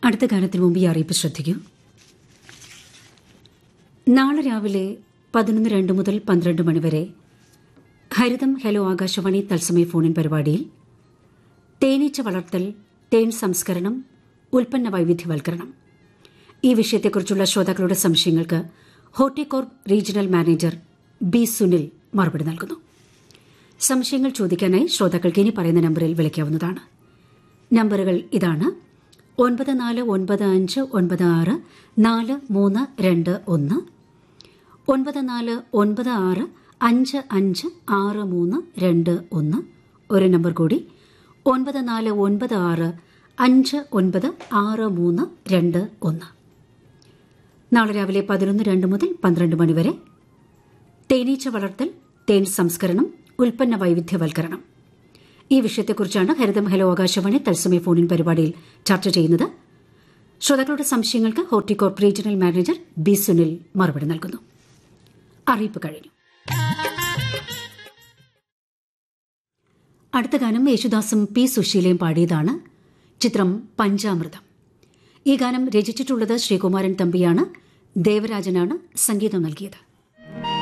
അടുത്ത ഗാനത്തിന് മുമ്പ് ഈ അറിയിപ്പ് ശ്രദ്ധിക്കൂ നാളെ രാവിലെ പതിനൊന്ന് രണ്ട് മുതൽ പന്ത്രണ്ട് മണിവരെ ഹരിതം ഹലോ ആകാശവാണി തത്സമയ ഫോണിൻ പരിപാടിയിൽ തേനീച്ച വളർത്തൽ തേൻ സംസ്കരണം ഉൽപ്പന്ന വൈവിധ്യവൽക്കരണം ഈ വിഷയത്തെക്കുറിച്ചുള്ള ശ്രോതാക്കളുടെ സംശയങ്ങൾക്ക് Horticorp regional manager B Sunil മറുപടി നൽകുന്നു സംശയങ്ങൾ ചോദിക്കാനായി ശ്രോതാക്കൾക്ക് ഇനി പറയുന്ന നമ്പറിൽ വിളിക്കാവുന്നതാണ് നമ്പറുകൾ ഇതാണ് ഒൻപത് നാല് ഒൻപത് അഞ്ച് ഒൻപത് ആറ് നാല് മൂന്ന് രണ്ട് ഒന്ന് ഒൻപത് നാല് ഒൻപത് ആറ് അഞ്ച് അഞ്ച് ആറ് മൂന്ന് രണ്ട് ഒന്ന് ഒരു നമ്പർ കൂടി ഒൻപത് നാല് ഒൻപത് ആറ് അഞ്ച് ഒൻപത് ആറ് മൂന്ന് രണ്ട് ഒന്ന് നാളെ രാവിലെ പതിനൊന്ന് രണ്ട് മുതൽ പന്ത്രണ്ട് മണിവരെ തേനീച്ച വളർത്തൽ തേൻ സംസ്കരണം ഉൽപ്പന്ന വൈവിധ്യവൽക്കരണം ഈ വിഷയത്തെക്കുറിച്ചാണ് ഹരിതം ഹലോ ആകാശവാണി തത്സമയ ഫോണിൻ പരിപാടിയിൽ ചർച്ച ചെയ്യുന്നത് ശ്രോതാക്കളുടെ സംശയങ്ങൾക്ക് Horticorp regional manager B Sunil മറുപടി നൽകുന്നു അറിയിപ്പ് കഴിഞ്ഞു അടുത്ത ഗാനം യേശുദാസും പി സുശീലയും പാടിയതാണ് ചിത്രം പഞ്ചാമൃതം ഈ ഗാനം രചിച്ചിട്ടുള്ളത് ശ്രീകുമാരൻ തമ്പിയാണ് ദേവരാജനാണ് സംഗീതം നൽകിയത്